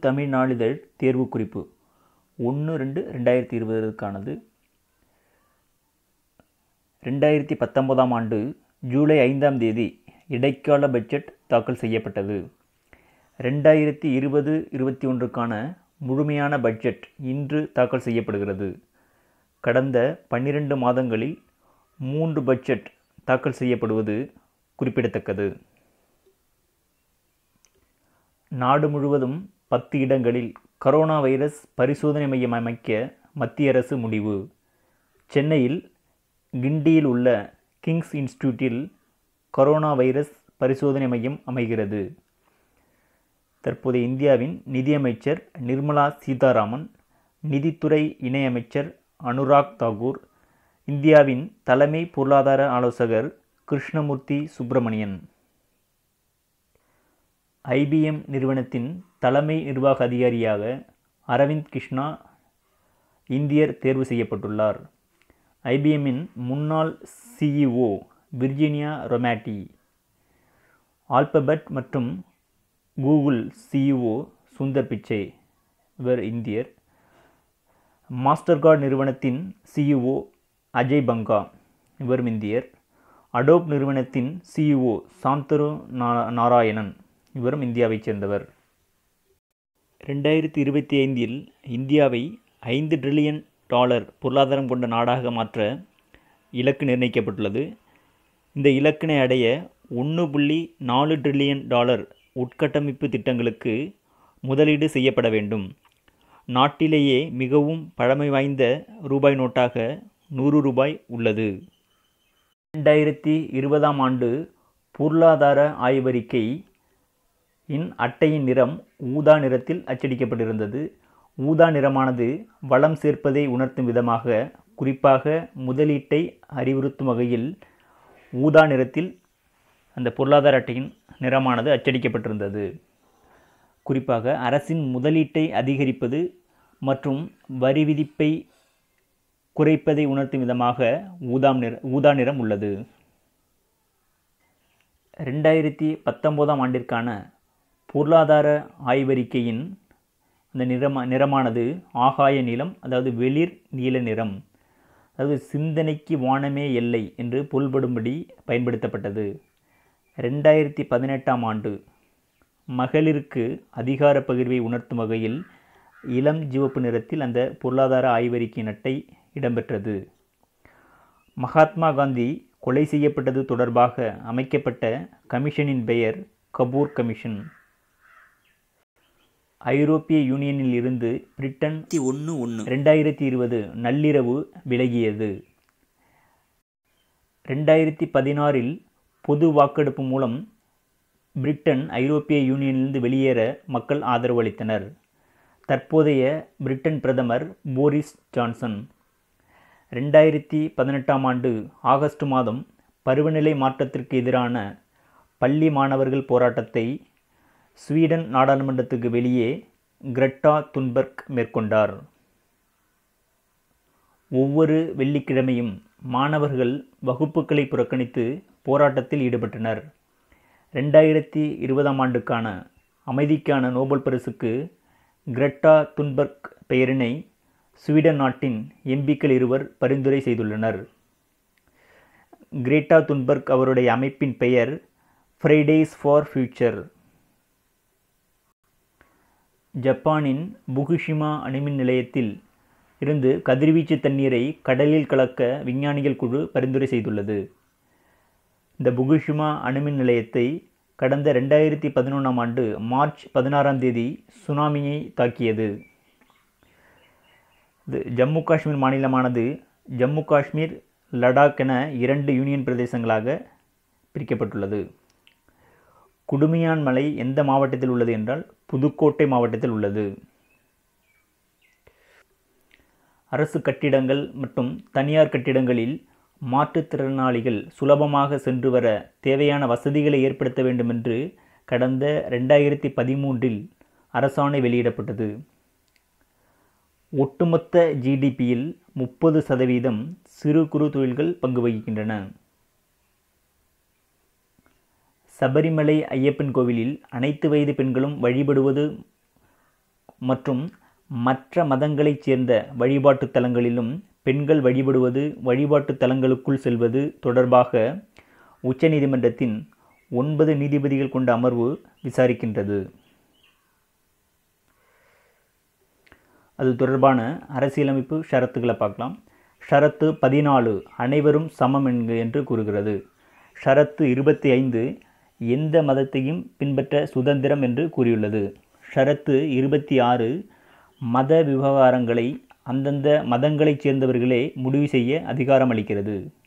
தமிழ் நாளிதழ் தேர்வு குறிப்பு ஒன்று ரெண்டு ரெண்டாயிரத்தி இருபதுக்கானது ரெண்டாயிரத்தி பத்தொன்பதாம் ஆண்டு ஜூலை ஐந்தாம் தேதி இடைக்கால பட்ஜெட் தாக்கல் செய்யப்பட்டது ரெண்டாயிரத்தி இருபது இருபத்தி ஒன்றுக்கான முழுமையான பட்ஜெட் இன்று தாக்கல் செய்யப்படுகிறது கடந்த பன்னிரண்டு மாதங்களில் மூன்று பட்ஜெட் தாக்கல் செய்யப்படுவது குறிப்பிடத்தக்கது நாடு முழுவதும் பத்து இடங்களில் கரோனா வைரஸ் பரிசோதனை மையம் அமைக்க மத்திய அரசு முடிவு சென்னையில் கிண்டியில் உள்ள கிங்ஸ் இன்ஸ்டிடியூட்டில் கரோனா வைரஸ் பரிசோதனை மையம் அமைகிறது தற்போதைய இந்தியாவின் நிதியமைச்சர் நிர்மலா சீதாராமன் நிதித்துறை இணையமைச்சர் அனுராக் தாக்கூர் இந்தியாவின் தலைமை பொருளாதார ஆலோசகர் கிருஷ்ணமூர்த்தி சுப்பிரமணியன் ஐபிஎம் நிறுவனத்தின் தலைமை நிர்வாக அதிகாரியாக அரவிந்த் கிருஷ்ணா இந்தியர் தேர்வு செய்யப்பட்டுள்ளார் ஐபிஎம்மின் முன்னாள் சிஇஓ விர்ஜீனியா ரொமேட்டி ஆல்பபெட் மற்றும் கூகுள் சிஇஓ சுந்தர் பிச்சை இவர் இந்தியர் மாஸ்டர் கார்டு நிறுவனத்தின் சிஇஓ அஜய் பங்கா இவரும் இந்தியர் அடோப் நிறுவனத்தின் சிஇஓ சாந்தரு நாராயணன் இவரும் இந்தியாவைச் சேர்ந்தவர் ரெண்டாயிரத்தி இருபத்தி ஐந்தில் இந்தியாவை ஐந்து ட்ரில்லியன் டாலர் பொருளாதாரம் கொண்ட நாடாக மாற்ற இலக்கு நிர்ணயிக்கப்பட்டுள்ளது இந்த இலக்கினை அடைய ஒன்று புள்ளி நாலு ட்ரில்லியன் டாலர் உட்கட்டமைப்பு திட்டங்களுக்கு முதலீடு செய்யப்பட வேண்டும் நாட்டிலேயே மிகவும் பழமை வாய்ந்த ரூபாய் நோட்டாக நூறு ரூபாய் உள்ளது ரெண்டாயிரத்தி இருபதாம் ஆண்டு பொருளாதார ஆய்வறிக்கை இன் அட்டையின் நிறம் ஊதா நிறத்தில் அச்சடிக்கப்பட்டிருந்தது ஊதா நிறமானது வளம் சேர்ப்பதை உணர்த்தும் விதமாக குறிப்பாக முதலீட்டை அறிவுறுத்தும் வகையில் ஊதா நிறத்தில் அந்த பொருளாதார அட்டையின் நிறமானது அச்சடிக்கப்பட்டிருந்தது குறிப்பாக அரசின் முதலீட்டை அதிகரிப்பது மற்றும் வரி விதிப்பை குறைப்பதை உணர்த்தும் விதமாக ஊதாம் நிற ஊதா நிறம் உள்ளது ரெண்டாயிரத்தி பத்தொம்போதாம் ஆண்டிற்கான பொருளாதார ஆய்வறிக்கையின் அந்த நிறமா நிறமானது ஆகாய நீளம் அதாவது வெளிர் நீல நிறம் அதாவது சிந்தனைக்கு வானமே எல்லை என்று பொருள்படும்படி பயன்படுத்தப்பட்டது ரெண்டாயிரத்தி பதினெட்டாம் ஆண்டு மகளிருக்கு அதிகார பகிர்வை உணர்த்தும் வகையில் இளம் சிவப்பு நிறத்தில் அந்த பொருளாதார ஆய்வறிக்கை நட்டை இடம்பெற்றது மகாத்மா காந்தி கொலை செய்யப்பட்டது தொடர்பாக அமைக்கப்பட்ட கமிஷனின் பெயர் கபூர் கமிஷன் ஐரோப்பிய யூனியனில் இருந்து பிரிட்டன் ஒன்று ஒன்று ரெண்டாயிரத்தி இருபது நள்ளிரவு விலகியது ரெண்டாயிரத்தி பதினாறில் பொது வாக்கெடுப்பு மூலம் பிரிட்டன் ஐரோப்பிய யூனியனிலிருந்து வெளியேற மக்கள் ஆதரவு அளித்தனர் தற்போதைய பிரிட்டன் பிரதமர் போரிஸ் ஜான்சன் ரெண்டாயிரத்தி பதினெட்டாம் ஆண்டு ஆகஸ்ட் மாதம் பருவநிலை மாற்றத்திற்கு எதிரான பள்ளி மாணவர்கள் போராட்டத்தை ஸ்வீடன் நாடாளுமன்றத்துக்கு வெளியே கிரெட்டா துன்பர்க் மேற்கொண்டார் ஒவ்வொரு வெள்ளிக்கிழமையும் மாணவர்கள் வகுப்புகளை புறக்கணித்து போராட்டத்தில் ஈடுபட்டனர் ரெண்டாயிரத்தி இருபதாம் ஆண்டுக்கான அமைதிக்கான நோபல் பரிசுக்கு கிரெட்டா துன்பர்க் பெயரினை ஸ்வீடன் நாட்டின் எம்பிக்கள் இருவர் பரிந்துரை செய்துள்ளனர் கிரேட்டா துன்பர்க் அவருடைய அமைப்பின் பெயர் ஃப்ரைடேஸ் ஃபார் ஃபியூச்சர் ஜப்பானின் புகுஷிமா அணுமின் நிலையத்தில் இருந்து கதிர்வீச்சு தண்ணீரை கடலில் கலக்க விஞ்ஞானிகள் குழு பரிந்துரை செய்துள்ளது இந்த புகுஷிமா அணுமின் நிலையத்தை கடந்த ரெண்டாயிரத்தி பதினொன்றாம் ஆண்டு மார்ச் பதினாறாம் தேதி சுனாமியை தாக்கியது இது ஜம்மு காஷ்மீர் மாநிலமானது ஜம்மு காஷ்மீர் லடாக் என இரண்டு யூனியன் பிரதேசங்களாக பிரிக்கப்பட்டுள்ளது குடுமியான் மலை எந்த மாவட்டத்தில் உள்ளது என்றால் புதுக்கோட்டை மாவட்டத்தில் உள்ளது அரசு கட்டிடங்கள் மற்றும் தனியார் கட்டிடங்களில் மாற்றுத்திறனாளிகள் சுலபமாக சென்று வர தேவையான வசதிகளை ஏற்படுத்த வேண்டும் என்று கடந்த ரெண்டாயிரத்தி பதிமூன்றில் அரசாணை வெளியிடப்பட்டது ஒட்டுமொத்த ஜிடிபியில் முப்பது சதவீதம் சிறு குறு தொழில்கள் பங்கு வகிக்கின்றன சபரிமலை ஐயப்பன் கோவிலில் அனைத்து வயது பெண்களும் வழிபடுவது மற்றும் மற்ற மதங்களைச் சேர்ந்த வழிபாட்டுத் தலங்களிலும் பெண்கள் வழிபடுவது வழிபாட்டுத் தலங்களுக்குள் செல்வது தொடர்பாக உச்சநீதிமன்றத்தின் ஒன்பது நீதிபதிகள் கொண்ட அமர்வு விசாரிக்கின்றது அது தொடர்பான அரசியலமைப்பு ஷரத்துக்களை பார்க்கலாம் ஷரத்து பதினாலு அனைவரும் சமம் என்க என்று கூறுகிறது ஷரத்து இருபத்தி ஐந்து எந்த மதத்தையும் பின்பற்ற சுதந்திரம் என்று கூறியுள்ளது ஷரத்து இருபத்தி ஆறு மத விவகாரங்களை அந்தந்த மதங்களைச் சேர்ந்தவர்களே முடிவு செய்ய அதிகாரம் அளிக்கிறது